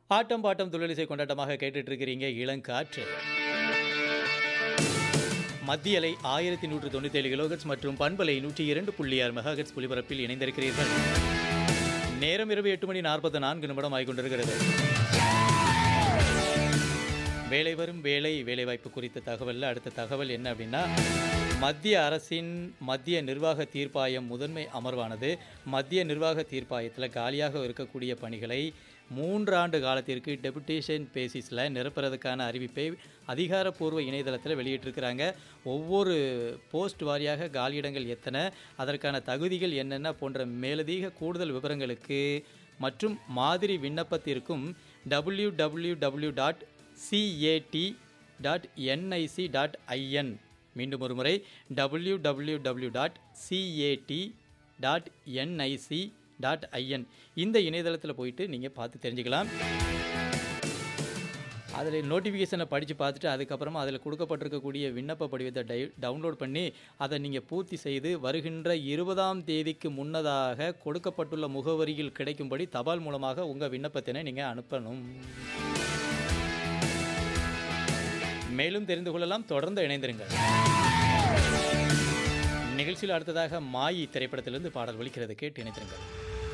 ஆட்டம் bottom துள்ளலிசை கொண்டாட்டமாக கேட்டுட்டு இருக்கிறீங்க இளங்காற்று மத்திய அலை ஆயிரத்தி நூற்று தொண்ணூத்தி ஏழு கிலோகட்ஸ் மற்றும் பண்பலை நூற்றி இரண்டு புள்ளி ஆறு மெகாஹெட்ஸ் ஒலிபரப்பில் இணைந்திருக்கிறீர்கள் நேரம் இரவு எட்டு மணி நாற்பத்தி நான்கு நிமிடம் ஆகிக்கொண்டிருக்கிறது வேலை வரும் வேலை வேலைவாய்ப்பு குறித்த தகவலில் அடுத்த தகவல் என்ன அப்படின்னா மத்திய அரசின் மத்திய நிர்வாக தீர்ப்பாயம் முதன்மை அமர்வானது மத்திய நிர்வாக தீர்ப்பாயத்தில் காலியாக இருக்கக்கூடிய பணிகளை மூன்றாண்டு காலத்திற்கு டெபுடேஷன் பேசிஸில் நிரப்புறதுக்கான அறிவிப்பை அதிகாரப்பூர்வ இணையதளத்தில் வெளியிட்டிருக்கிறாங்க ஒவ்வொரு போஸ்ட் வாரியாக காலியிடங்கள் எத்தனை அதற்கான தகுதிகள் என்னென்ன போன்ற மேலதிக கூடுதல் விவரங்களுக்கு மற்றும் மாதிரி விண்ணப்பத்திற்கும் W W W dot CAD dot NIC dot IN மீண்டும் ஒரு முறை W W W dot CAD dot NIC dot IN இந்த இணையதளத்தில் போயிட்டு நீங்கள் பார்த்து தெரிஞ்சுக்கலாம் அதில் நோட்டிஃபிகேஷனை படித்து பார்த்துட்டு அதுக்கப்புறமா அதில் கொடுக்கப்பட்டிருக்கக்கூடிய விண்ணப்ப படிவத்தை டை டவுன்லோட் பண்ணி அதை நீங்கள் பூர்த்தி செய்து வருகின்ற இருபதாம் தேதிக்கு முன்னதாக கொடுக்கப்பட்டுள்ள முகவரியில் கிடைக்கும்படி தபால் மூலமாக உங்கள் விண்ணப்பத்தினை நீங்கள் அனுப்பணும் மேலும் தெரிந்து கொள்ளலாம் தொடர்ந்து இணைந்திருங்கள் நிகழ்ச்சியில் அடுத்ததாக மாயி திரைப்படத்திலிருந்து பாடல் ஒலிக்கிறது கேட்டு இணைந்திருங்கள்